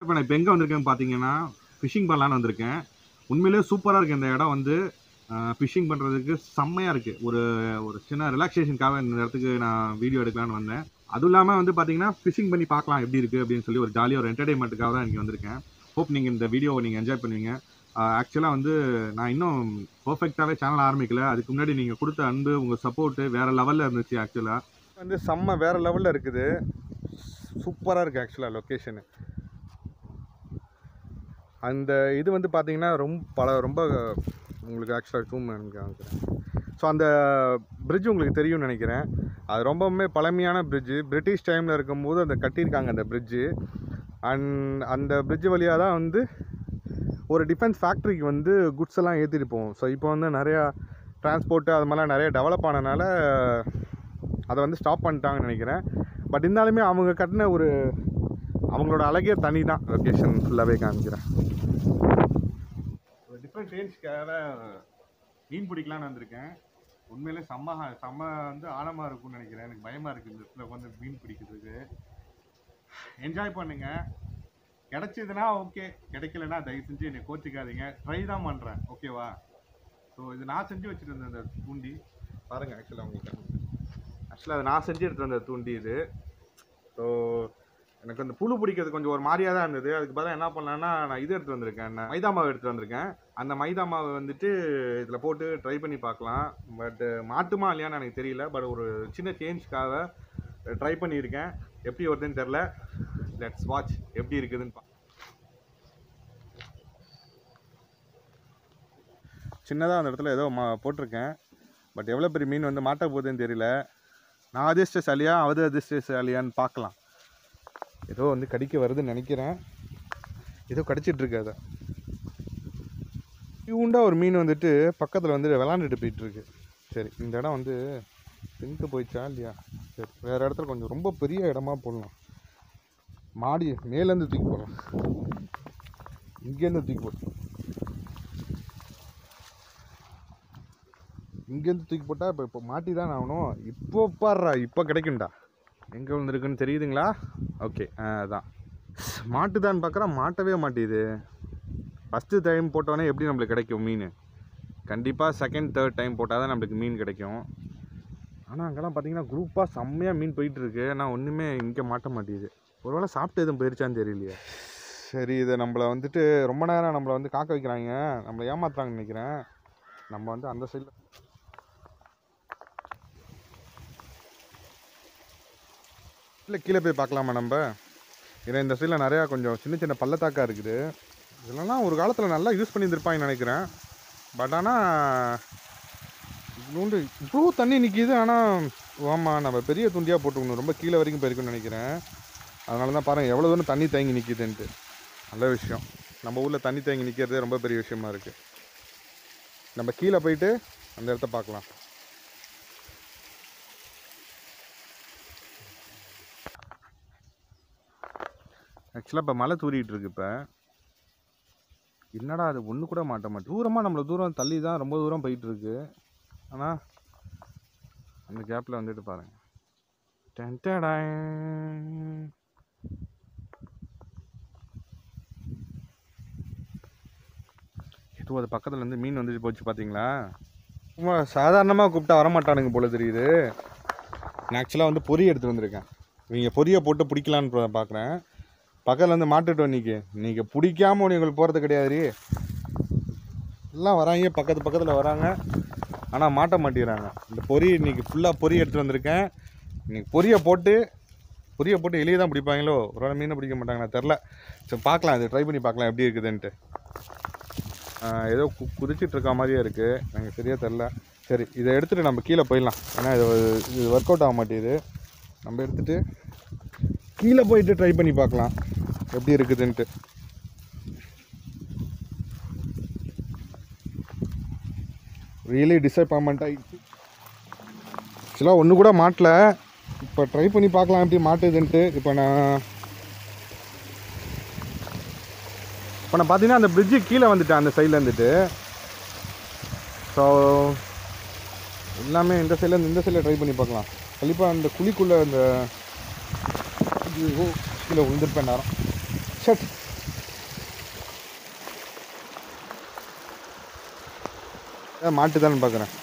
இப்போ நான் இப்போ எங்கே வந்திருக்கேன்னு பார்த்தீங்கன்னா ஃபிஷிங் பண்ணலான்னு வந்திருக்கேன் உண்மையிலேயே சூப்பராக இருக்குது இந்த இடம் வந்து ஃபிஷிங் பண்ணுறதுக்கு செம்மையாக இருக்குது ஒரு ஒரு சின்ன ரிலாக்ஸேஷனுக்காக இந்த இடத்துக்கு நான் வீடியோ எடுக்கலான்னு வந்தேன் அதுவும் இல்லாமல் வந்து பார்த்தீங்கன்னா ஃபிஷிங் பண்ணி பார்க்கலாம் எப்படி இருக்குது அப்படின்னு சொல்லி ஒரு ஜாலியாக ஒரு என்டர்டைன்மெண்ட்டுக்காக தான் இங்கே வந்திருக்கேன் ஹோப் நீங்கள் இந்த வீடியோவை நீங்கள் என்ஜாய் பண்ணுவீங்க ஆக்சுவலாக வந்து நான் இன்னும் பர்ஃபெக்டாகவே சேனல் ஆரம்பிக்கல அதுக்கு முன்னாடி நீங்கள் கொடுத்த அன்பு உங்கள் சப்போர்ட்டு வேறு லெவலில் இருந்துச்சு ஆக்சுவலாக வந்து செம்ம வேறு லெவலில் இருக்குது சூப்பராக இருக்குது ஆக்சுவலாக லொக்கேஷனு அந்த இது வந்து பார்த்தீங்கன்னா ரொம்ப பல ரொம்ப உங்களுக்கு ஆக்சுவலாக டூம் காமிக்கிறேன் ஸோ அந்த bridge உங்களுக்கு தெரியும்னு நினைக்கிறேன் அது ரொம்பவுமே பழமையான bridge பிரிட்டிஷ் டைமில் இருக்கும்போது அந்த கட்டியிருக்காங்க அந்த bridge அண்ட் அந்த bridge வழியாக தான் வந்து ஒரு டிஃபென்ஸ் ஃபேக்ட்ரிக்கு வந்து குட்ஸ் எல்லாம் ஏற்றிட்டு போவோம் ஸோ இப்போ வந்து நிறையா டிரான்ஸ்போர்ட்டு அது மாதிரிலாம் நிறைய டெவலப் ஆனனால அதை வந்து ஸ்டாப் பண்ணிட்டாங்கன்னு நினைக்கிறேன் பட் இருந்தாலுமே அவங்க கட்டின ஒரு அவங்களோட அழகே தனி தான் லொக்கேஷன் ஃபுல்லாகவே காமிக்கிறேன் ஒரு டிஃப்ரெண்ட் ரேஞ்ச்க்காக மீன் பிடிக்கலான்னு வந்திருக்கேன் உண்மையிலே செம்ம ஹா- செம்ம வந்து ஆழமாக இருக்கும்னு நினைக்கிறேன் எனக்கு பயமாக இருக்குது இந்த இடத்துல உட்காந்து மீன் பிடிக்கிறதுக்கு என்ஜாய் பண்ணுங்க கிடைச்சதுன்னா ஓகே கிடைக்கலன்னா தயவு செஞ்சு என்னை கோச்சிக்காதீங்க ட்ரை தான் பண்ணுறேன் ஓகேவா ஸோ இது நான் செஞ்சு வச்சுட்டு இருந்தேன் இந்த தூண்டி பாருங்கள் ஆக்சுவலாக உங்களுக்கு ஆக்சுவலாக அது நான் செஞ்சு எடுத்துட்டு வந்த தூண்டி இது ஸோ எனக்கு அந்த புழு பிடிக்கிறது கொஞ்சம் ஒரு மாதிரியாக தான் இருந்தது அதுக்கு பதிலாக என்ன பண்ணலான்னா நான் இது எடுத்து வந்திருக்கேன் நான் மைதா மாவு எடுத்து வந்திருக்கேன் அந்த மைதா மாவு வந்துட்டு இதில் போட்டு ட்ரை பண்ணி பார்க்கலாம் பட் மாட்டுமா இல்லையான்னு எனக்கு தெரியல பட் ஒரு சின்ன சேஞ்ச்க்காக ட்ரை பண்ணியிருக்கேன் எப்படி வருதுன்னு தெரில லெட்ஸ் வாட்ச் எப்படி இருக்குதுன்னு பா சின்னதாக அந்த இடத்துல ஏதோ மா போட்டிருக்கேன் பட் எவ்வளோ பெரிய மீன் வந்து மாட்ட போகுதுன்னு தெரியல நான் அதிர்ஷ்டசாலியா அவது அதிர்ஷ்டசாலியான்னு பார்க்கலாம் ஏதோ வந்து கடிக்க வருதுன்னு நினைக்கிறேன் ஏதோ கடிச்சிட்டு இருக்கு அதை இவுண்டா ஒரு மீன் வந்துட்டு பக்கத்தில் வந்து விளாண்டுட்டு போயிட்டு இருக்கு சரி இந்த இடம் வந்து பின்ட்டு போயிடுச்சா இல்லையா சரி வேறு இடத்துல கொஞ்சம் ரொம்ப பெரிய இடமா போடலாம் மாடி மேலேருந்து தூக்கி போடலாம் இங்கேருந்து தூக்கி போடலாம் இங்கேருந்து தூக்கி போட்டால் இப்போ இப்போ மாட்டி தான் ஆகணும் இப்போ பாடுறா இப்போ கிடைக்கும்டா எங்கே விழுந்துருக்குன்னு தெரியுதுங்களா ஓகே அதான் மாட்டுதான்னு பார்க்குறா மாட்டவே மாட்டேது ஃபஸ்ட்டு டைம் போட்டோன்னே எப்படி நம்மளுக்கு கிடைக்கும் மீன் கண்டிப்பாக செகண்ட் தேர்ட் டைம் போட்டால் தான் நம்மளுக்கு மீன் கிடைக்கும் ஆனால் அங்கெல்லாம் பார்த்தீங்கன்னா குரூப்பாக செம்மையாக மீன் போயிட்டு இருக்கு ஆனால் ஒன்றுமே இங்கே மாட்ட மாட்டேங்குது ஒருவேளை சாப்பிட்டு எதுவும் போயிருச்சான்னு தெரியலையே சரி இதை நம்மளை வந்துட்டு ரொம்ப நேரம் நம்மளை வந்து காக்க வைக்கிறாங்க நம்மளை ஏமாத்துறாங்கன்னு நினைக்கிறேன் நம்ம வந்து அந்த சைடில் இல்லை கீழே போய் பார்க்கலாமா நம்ம ஏன்னா இந்த சைடில் நிறையா கொஞ்சம் சின்ன சின்ன பள்ளத்தாக்கா இருக்குது இதெல்லாம் ஒரு காலத்தில் நல்லா யூஸ் பண்ணியிருந்திருப்பாங்கன்னு நினைக்கிறேன் பட் ஆனால் இவ்வளோண்டு இவ்வளோ தண்ணி நிற்கிது ஆனால் ஆமாம் நம்ம பெரிய துண்டியாக போட்டுக்கணும் ரொம்ப கீழே வரைக்கும் போயிருக்குன்னு நினைக்கிறேன் அதனால தான் பாருங்கள் எவ்வளோ தூரம் தண்ணி தேங்கி நிற்கிதுன்ட்டு நல்ல விஷயம் நம்ம ஊரில் தண்ணி தேங்கி நிற்கிறதே ரொம்ப பெரிய விஷயமா இருக்குது நம்ம கீழே போயிட்டு அந்த இடத்த பார்க்கலாம் ஆக்சுவலாக இப்போ மழை தூரிட்டு இருக்கு இப்போ என்னடா அது ஒன்று கூட மாட்ட மாட்டேன் தூரமாக நம்மளை தூரம் தள்ளி தான் ரொம்ப தூரம் போயிட்டு இருக்கு ஆனால் அந்த கேப்பில் வந்துட்டு பாருங்க டன் டடாய். ஏதோ அது பக்கத்தில் இருந்து மீன் வந்துட்டு போச்சு பார்த்தீங்களா சும்மா சாதாரணமாக கூப்பிட்டா வரமாட்டானுங்க போல தெரியுது நான் ஆக்சுவலாக வந்து பொரி எடுத்து வந்திருக்கேன் நீங்கள் பொரியை போட்டு பிடிக்கலான்னு பார்க்குறேன் பக்கத்தில் வந்து மாட்டுட்டு இன்னைக்கு நீங்கள் பிடிக்காம உங்களுக்கு போகிறது கிடையாது எல்லாம் வராங்க பக்கத்து பக்கத்தில் வராங்க ஆனால் மாட்ட மாட்டேங்கிறாங்க இந்த பொரி இன்னைக்கு ஃபுல்லாக பொரி எடுத்துகிட்டு வந்திருக்கேன் இன்னைக்கு பொரியை போட்டு பொரியை போட்டு எலியை தான் பிடிப்பாங்களோ ஒரு வேளை மீனை பிடிக்க மாட்டாங்க நான் தெரில சரி பார்க்கலாம் இது ட்ரை பண்ணி பார்க்கலாம் எப்படி இருக்குதுன்ட்டு ஆஹ் ஏதோ கு குதிச்சிட்டு இருக்க மாதிரியே இருக்குது எனக்கு சரியாக தெரில சரி இதை எடுத்துகிட்டு நம்ம கீழே போயிடலாம் ஏன்னா இது இது ஒர்க் அவுட் ஆக மாட்டேங்குது நம்ம எடுத்துகிட்டு கீழே போயிட்டு ட்ரை பண்ணி பார்க்கலாம் எப்படி இருக்குதுன்ட்டு ரியலி டிசப்பாயின்மெண்ட் ஆகிடுச்சு ஆக்சுவலாக ஒன்று கூட மாட்டல இப்போ ட்ரை பண்ணி பார்க்கலாம் எப்படி மாட்டுதுன்ட்டு இப்போ நான் இப்போ நான் பார்த்தீங்கன்னா அந்த பிரிட்ஜு கீழே வந்துட்டேன் அந்த சைடில் இருந்துட்டு ஸோ எல்லாமே இந்த சைடில் இந்த சைடில் ட்ரை பண்ணி பார்க்கலாம் கண்டிப்பாக அந்த குழிக்குள்ளே அந்த ஐயோ, கீழே விழுந்திருப்பேன் நேரம் ஷட் அதான் மாட்டுதான்னு பார்க்குறேன்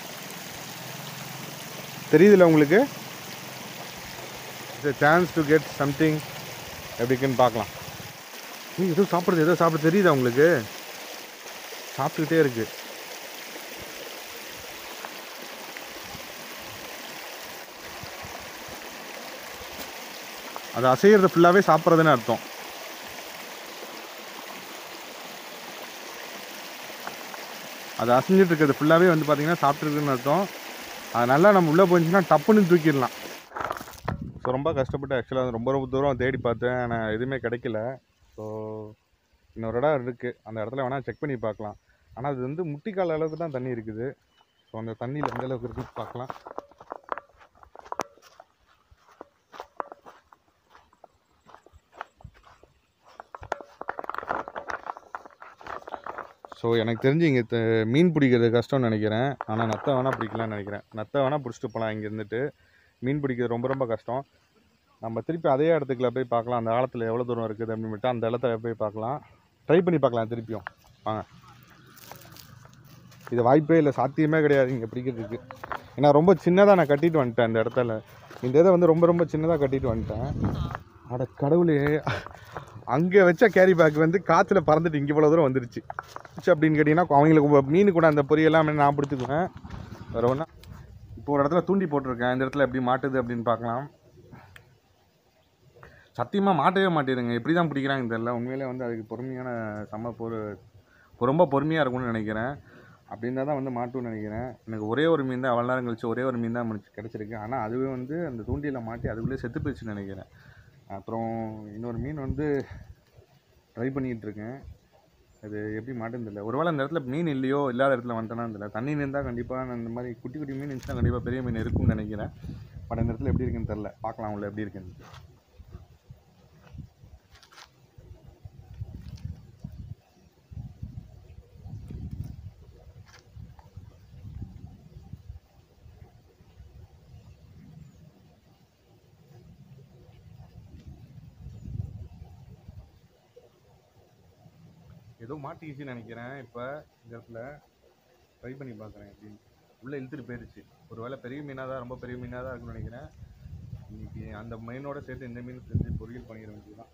தெரியுதுல்ல உங்களுக்கு சான்ஸ் டு கெட் சம்திங் எப்படிக்குன்னு பார்க்கலாம் நீ ஏதோ சாப்பிட்றது ஏதோ சாப்பிட தெரியுதா உங்களுக்கு சாப்பிட்டுக்கிட்டே இருக்கு அது அசைகிறது ஃபுல்லாகவே சாப்பிட்றதுன்னு அர்த்தம் அது அசைஞ்சிட்டு இருக்கிறது ஃபுல்லாகவே வந்து பார்த்தீங்கன்னா சாப்பிட்ருக்குன்னு அர்த்தம் அது நல்லா நம்ம உள்ளே போயிருந்துச்சுன்னா டப்புன்னு தூக்கிடலாம் ஸோ ரொம்ப கஷ்டப்பட்டு ஆக்சுவலாக ரொம்ப ரொம்ப தூரம் தேடி பார்த்தேன் ஆனால் எதுவுமே கிடைக்கல ஸோ இன்னொரு இடம் இருக்குது அந்த இடத்துல வேணால் செக் பண்ணி பார்க்கலாம் ஆனால் அது வந்து முட்டிக்கால் அளவுக்கு தான் தண்ணி இருக்குது ஸோ அந்த தண்ணியில் எந்த அளவுக்கு இருக்குன்னு பார்க்கலாம் ஸோ எனக்கு தெரிஞ்சு இங்கே த- மீன் பிடிக்கிறது கஷ்டம்னு நினைக்கிறேன் ஆனால் நத்தை வேணால் பிடிக்கலாம்னு நினைக்கிறேன் நத்தை வேணால் பிடிச்சிட்டு போகலாம் இங்கே இருந்துட்டு மீன் பிடிக்கிறது ரொம்ப ரொம்ப கஷ்டம் நம்ம திருப்பி அதே இடத்துக்குள்ள போய் பார்க்கலாம் அந்த ஆழத்தில் எவ்வளோ தூரம் இருக்குது அப்படின்ட்டு அந்த இடத்துல போய் பார்க்கலாம் ட்ரை பண்ணி பார்க்கலாம் திருப்பியும் வாங்க இது வாய்ப்பே இல்லை சாத்தியமே கிடையாது இங்கே பிடிக்கிறதுக்கு ஏன்னா ரொம்ப சின்னதாக நான் கட்டிட்டு வந்துட்டேன் இந்த இடத்துல இந்த இதை வந்து ரொம்ப ரொம்ப சின்னதாக கட்டிட்டு வந்துட்டேன் அட கடவுளே அங்கே வச்ச கேரி பேக் வந்து காற்றுல பறந்துட்டு இங்கே இவ்வளோ தூரம் வந்துருச்சு ச்சு அப்படின்னு கேட்டிங்கன்னா அவங்களுக்கு மீன் கூட அந்த பொரியெல்லாம் நான் பிடிச்சிக்குவேன் வேறு ஒன்றா இப்போ ஒரு இடத்துல தூண்டி போட்டிருக்கேன் இந்த இடத்துல எப்படி மாட்டுது அப்படின்னு பார்க்கலாம் சத்தியமாக மாட்டவே மாட்டேதுங்க எப்படி தான் பிடிக்கிறாங்க தெரியல உண்மையிலே வந்து அதுக்கு பொறுமையான செம்ம பொறு ரொம்ப பொறுமையாக இருக்கும்னு நினைக்கிறேன் அப்படின்னு தான் வந்து மாட்டும்னு நினைக்கிறேன் எனக்கு ஒரே ஒரு மீன் தான் அவ்வளோ நேரம் கழிச்சு ஒரே ஒரு மீன் தான் முடிச்சு கிடச்சிருக்கு ஆனால் அதுவே வந்து அந்த தூண்டியில் மாட்டி அதுக்குள்ளே செத்து போயிடுச்சுன்னு நினைக்கிறேன் அப்புறம் இன்னொரு மீன் வந்து ட்ரை பண்ணிகிட்டு இருக்கேன் அது எப்படி மாட்டுன்னு தெரியல ஒருவேளை அந்த இடத்துல மீன் இல்லையோ இல்லாத இடத்துல வந்துட்டேன்னா தெரியல தண்ணி இருந்தால் கண்டிப்பாக இந்த மாதிரி குட்டி குட்டி மீன் இருந்துச்சுன்னா கண்டிப்பாக பெரிய மீன் இருக்கும்னு நினைக்கிறேன் பட் அந்த இடத்துல எப்படி இருக்குன்னு தெரில பார்க்கலாம் உள்ள எப்படி இருக்குன்னு ஏதோ மாட்டிக்கிச்சுன்னு நினைக்கிறேன் இப்போ இந்த இடத்துல ட்ரை பண்ணி பார்க்குறேன் அப்படின்னு உள்ளே இழுத்துட்டு போயிடுச்சு ஒரு வேளை பெரிய மீனாக தான் ரொம்ப பெரிய மீனாக தான் இருக்குன்னு நினைக்கிறேன் இன்னைக்கு அந்த மீனோட சேர்த்து இந்த மீன் செஞ்சு பொரியல் பண்ணிட வேண்டியதுதான்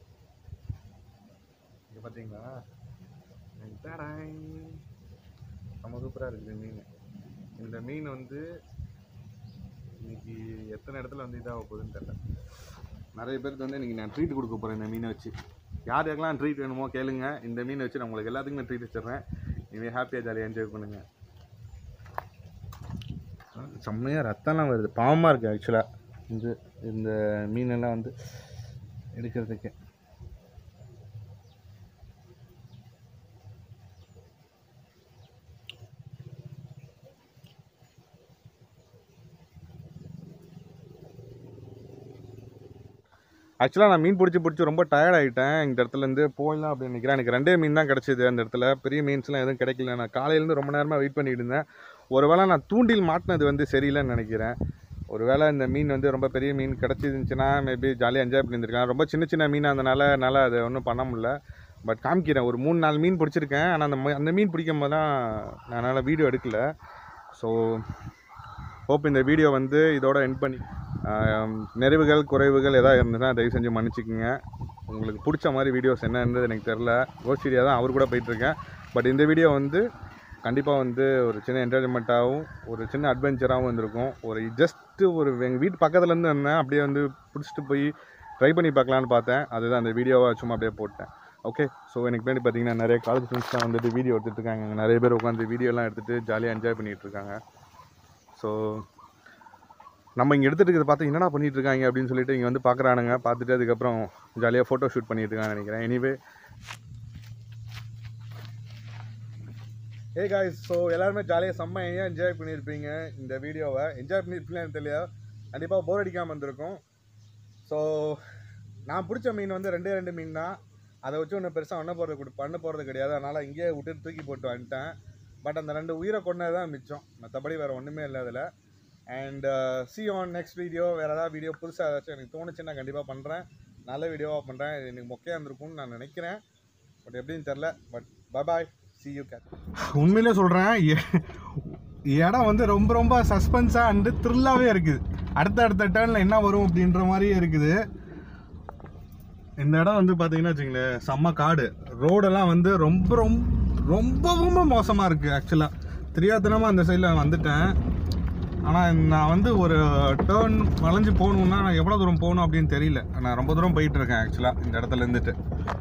இங்கே பார்த்தீங்களா டடாய். செம்ம சூப்பராக இருக்குது மீன் இந்த மீன் வந்து இன்னைக்கு எத்தனை இடத்துல வந்து இதாக போகுதுன்னு தெரில நிறைய பேருக்கு வந்து இன்னைக்கு நான் ட்ரீட் கொடுக்க போகிறேன் இந்த மீனை வச்சு யார் யாருக்கெல்லாம் ட்ரீட் வேணுமோ கேளுங்க இந்த மீனை வச்சு நான் உங்களுக்கு எல்லாத்துக்குமே ட்ரீட் வச்சிடுறேன் இனிமேல் ஹாப்பியாக ஜாலியாக என்ஜாய் பண்ணுங்கள் செம்மையாக ரத்தம்லாம் வருது பாவமாக இருக்குது ஆக்சுவலாக இது இந்த மீனெல்லாம் வந்து எடுக்கிறதுக்கு ஆக்சுவலாக நான் மீன் பிடிச்சி பிடிச்சி ரொம்ப டயர்ட் ஆகிட்டேன் இந்த இடத்துலேருந்து போயிடலாம் அப்படின்னு நினைக்கிறேன் எனக்கு ரெண்டே மீன் தான் கிடச்சிது அந்த இடத்துல பெரிய மீன்ஸ்லாம் எதுவும் கிடைக்கல நான் காலையிலேருந்து ரொம்ப நேரமாக வெயிட் பண்ணிட்டு இருந்தேன் ஒருவேளை நான் தூண்டில் மாட்டினது வந்து சரியில்லைன்னு நினைக்கிறேன் ஒருவேளை இந்த மீன் வந்து ரொம்ப பெரிய மீன் கிடச்சிருந்துச்சுன்னா மேபி ஜாலியாக என்ஜாய் பண்ணியிருந்திருக்கேன் ரொம்ப சின்ன சின்ன மீனாக இருந்தனால என்னால் அதை ஒன்றும் பண்ண முடியல பட் காமிக்கிறேன் ஒரு மூணு நாலு மீன் பிடிச்சிருக்கேன் ஆனால் அந்த ம- அந்த மீன் பிடிக்கும் போது தான் என்னால் வீடியோ எடுக்கல ஸோ ஹோப் இந்த வீடியோ வந்து இதோட எண்ட் பண்ணி ஆம், நிறைவுகள் குறைவுகள் எதாவது இருந்ததுன்னா தயவு செஞ்சு மன்னிச்சிக்கோங்க உங்களுக்கு பிடிச்ச மாதிரி வீடியோஸ் என்ன இருந்தது எனக்கு தெரில கோஸ்ட் வீடியோ தான் அவர் கூட போயிட்டுருக்கேன் பட் இந்த வீடியோ வந்து கண்டிப்பாக வந்து ஒரு சின்ன என்டர்டைன்மெண்ட்டாகவும் ஒரு சின்ன அட்வென்ச்சராகவும் இருந்திருக்கும் ஒரு ஜஸ்ட்டு ஒரு எங்கள் வீட்டு பக்கத்துலேருந்து இருந்தேன் அப்படியே வந்து பிடிச்சிட்டு போய் ட்ரை பண்ணி பார்க்கலான்னு பார்த்தேன் அதுதான் அந்த வீடியோவை சும்மா அப்படியே போட்டேன் ஓகே ஸோ எனக்கு பின்னாடி பார்த்தீங்கன்னா நிறைய காலேஜ் ஃப்ரெண்ட்ஸ்லாம் வந்துட்டு வீடியோ எடுத்துகிட்டு இருக்காங்க அங்க நிறைய பேர் உட்காந்து வீடியோலாம் எடுத்துகிட்டு ஜாலியாக என்ஜாய் பண்ணிகிட்டு இருக்காங்க ஸோ நம்ம இங்கே எடுத்துகிட்டு இருக்கிறத பார்த்து என்னடா பண்ணிட்டு இருக்காங்க அப்படின்னு சொல்லிட்டு இங்கே வந்து பார்க்குறானுங்க பார்த்துட்டு அதுக்கப்புறம் ஜாலியாக ஃபோட்டோ ஷூட் பண்ணிட்டு இருக்காங்கன்னு நினைக்கிறேன் எனிவே ஏ காய்ஸ் ஸோ எல்லாருமே ஜாலியாக செம்ம என்ஜாய் பண்ணியிருப்பீங்க இந்த வீடியோவை என்ஜாய் பண்ணியிருப்பீங்கன்னு தெரியல கண்டிப்பாக போர் அடிக்காமல் இருந்திருக்கும் ஸோ நான் பிடிச்ச மீன் வந்து ரெண்டே ரெண்டு மீன் தான் அதை வச்சு ஒன்றும் பெருசாக பண்ண போகிறது கொடு பண்ண போகிறது கிடையாது அதனால் இங்கேயே விட்டு தூக்கி போட்டு வந்துட்டேன் பட் அந்த ரெண்டு உயிரை கொண்டது தான் மிச்சம் மற்றபடி வேறு ஒன்றுமே இல்லை அதில் and see on next video வேறு ஏதாவது வீடியோ புதுசாக ஏதாச்சும் எனக்கு தோணுச்சுன்னா கண்டிப்பாக பண்ணுறேன் நல்ல வீடியோவாக பண்ணுறேன் இது எனக்கு மொக்கையாக இருந்திருக்கும்னு நான் நினைக்கிறேன் பட் எப்படின்னு தெரில but bye see see you கேட் உண்மையிலே சொல்கிறேன் இடம் வந்து ரொம்ப ரொம்ப சஸ்பென்ஸாக அண்டு த்ரில்லாகவே இருக்குது அடுத்த அடுத்த டேர்னில் என்ன வரும் அப்படின்ற மாதிரியே இருக்குது இந்த இடம் வந்து பார்த்தீங்கன்னா வச்சுங்களேன் செம்ம காடு ரோடெல்லாம் வந்து ரொம்ப ரொம்ப ரொம்ப ரொம்ப மோசமாக இருக்குது ஆக்சுவலாக தெரியாதனமாக அந்த சைடில் வந்துட்டேன் ஆனால் நான் வந்து ஒரு டேர்ன் வளைஞ்சு போகணுன்னா நான் எவ்வளோ தூரம் போகணும் அப்படின்னு தெரியல நான் ரொம்ப தூரம் போயிட்டு இருக்கேன் ஆக்சுவலாக இந்த இடத்துல இருந்துட்டு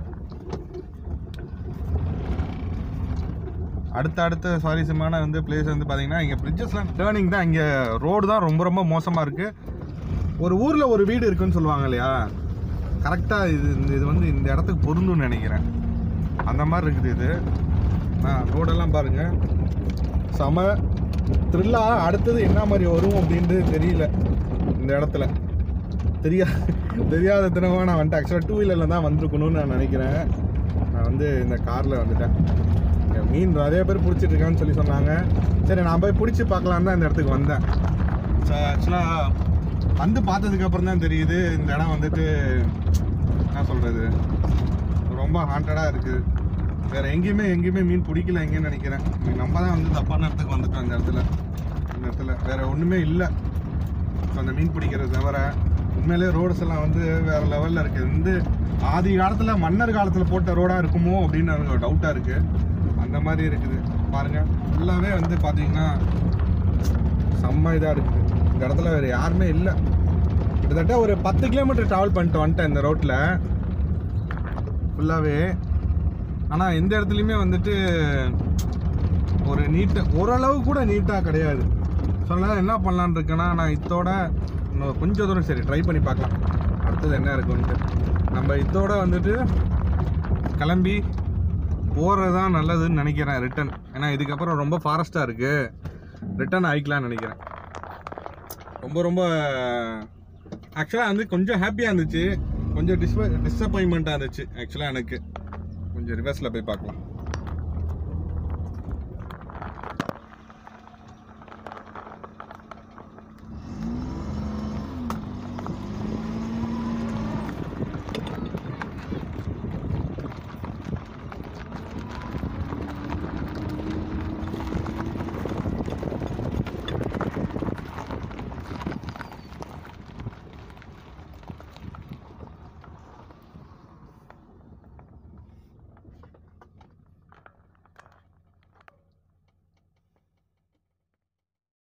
அடுத்த அடுத்த சுவாரஸ்யமான வந்து பிளேஸ் வந்து பார்த்தீங்கன்னா இங்கே பிரிட்ஜஸ்லாம் டேர்னிங் தான் இங்கே ரோடு தான் ரொம்ப ரொம்ப மோசமாக இருக்குது ஒரு ஊரில் ஒரு வீடு இருக்குன்னு சொல்லுவாங்க இல்லையா கரெக்டாக இது இந்த- இது வந்து இந்த இடத்துக்கு பொருந்தும்னு நினைக்கிறேன் அந்த மாதிரி இருக்குது இது ஆ ரோடெல்லாம் பாருங்கள் செம த்ரில்லா அடுத்தது என்ன மாதிரி வரும் அப்படின்ட்டு தெரியல இந்த இடத்துல தெரியா தெரியாத தினமாக நான் வந்துட்டு ஆக்சுவலாக டூ வீலரில் தான் வந்திருக்கணும்னு நான் நினைக்கிறேன் நான் வந்து இந்த காரில் வந்துட்டேன் இங்க மீன் நிறைய பேர் பிடிச்சிட்டு இருக்கான்னு சொல்லி சொன்னாங்க சரி நான் போய் பிடிச்சி பார்க்கலான்னு தான் இந்த இடத்துக்கு வந்தேன் ஸோ ஆக்சுவலாக வந்து பார்த்ததுக்கு அப்புறம் தான் தெரியுது இந்த இடம் வந்துட்டு என்ன சொல்கிறது ரொம்ப ஹாண்டடாக இருக்குது வேறு எங்கேயுமே எங்கேயுமே மீன் பிடிக்கல எங்கேன்னு நினைக்கிறேன் நம்ம தான் வந்து தப்பான இடத்துக்கு வந்துட்டோம் இந்த இடத்துல இந்த இடத்துல வேறு ஒன்றுமே இல்லை ஸோ அந்த மீன் பிடிக்கிறது தவிர உண்மையிலே ரோட்ஸ் எல்லாம் வந்து வேறு லெவலில் இருக்குது வந்து ஆதி காலத்தில் மன்னர் காலத்தில் போட்ட ரோடாக இருக்குமோ அப்படின்னு எனக்கு ஒரு டவுட்டாக இருக்குது அந்த மாதிரி இருக்குது பாருங்கள் ஃபுல்லாகவே வந்து பார்த்தீங்கன்னா செம்ம இதாக இருக்குது இந்த இடத்துல வேறு யாருமே இல்லை கிட்டத்தட்ட ஒரு பத்து கிலோமீட்டர் ட்ராவல் பண்ணிட்டு வந்துட்டேன் இந்த ரோட்டில் ஃபுல்லாகவே ஆனால் எந்த இடத்துலையுமே வந்துட்டு ஒரு நீட்ட ஓரளவு கூட நீட்டாக கிடையாது ஸோ அதனால் என்ன பண்ணலான்னு இருக்கேன்னா நான் இதோட இன்னும் கொஞ்சம் தூரம் சரி ட்ரை பண்ணி பார்க்கலாம் அடுத்தது என்ன இருக்குன்ட்டு நம்ம இதோட வந்துட்டு கிளம்பி போகிறது தான் நல்லதுன்னு நினைக்கிறேன் ரிட்டன் ஏன்னா இதுக்கப்புறம் ரொம்ப ஃபாரஸ்ட்டாக இருக்குது ரிட்டன் ஆகிக்கலாம்னு நினைக்கிறேன் ரொம்ப ரொம்ப ஆக்சுவலாக வந்து கொஞ்சம் ஹாப்பியாக இருந்துச்சு கொஞ்சம் டிஸ்ப டிஸப்பாயின்மெண்ட்டாக இருந்துச்சு ஆக்சுவலாக எனக்கு கொஞ்சம் ரிவர்ஸில் போய் பார்க்கலாம்